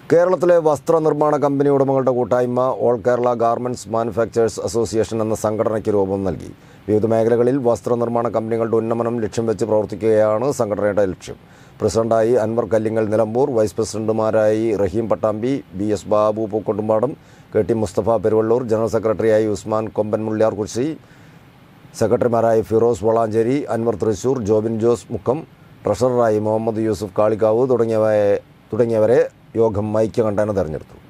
കേരളത്തിലെ വസ്ത്രനിർമ്മാണ കമ്പനി ഉടമകളുടെ കൂട്ടായ്മ all Kerala garments manufacturers association എന്ന സംഘടനയ്ക്ക് രൂപം നൽകി വിവിധ മേഖലകളിൽ വസ്ത്രനിർമ്മാണ കമ്പനികളുടെ ഉന്നമനം ലക്ഷ്യം വെച്ച് പ്രവർത്തിക്കുകയാണ് സംഘടനയുടെ ലക്ഷ്യം പ്രസിഡന്റായി അൻവർ കല്ലിങ്ങൽ നിലമ്പൂർ വൈസ് പ്രസിഡന്റുമാരായി Raheem Pattambi B S Babu Pookottumpadam K T Musthafa Peruvallur general സെക്രട്ടറിയായി ഉസ്മാൻ കൊമ്പൻ മുള്ളിയാർ കുർശി സെക്രട്ടറിമാരായി ഫിറോസ് വളാഞ്ചേരി അൻവർ തൃശൂർ ജോബിൻ ജോസ് മുക്കം ട്രഷററായി മുഹമ്മദ് യൂസുഫ് കാളിക്കാവ് തുടങ്ങിയവയെ തുടങ്ങിയവരെ യോഗം ഐക്യകണ്ഠേന തെരഞ്ഞെടുത്തു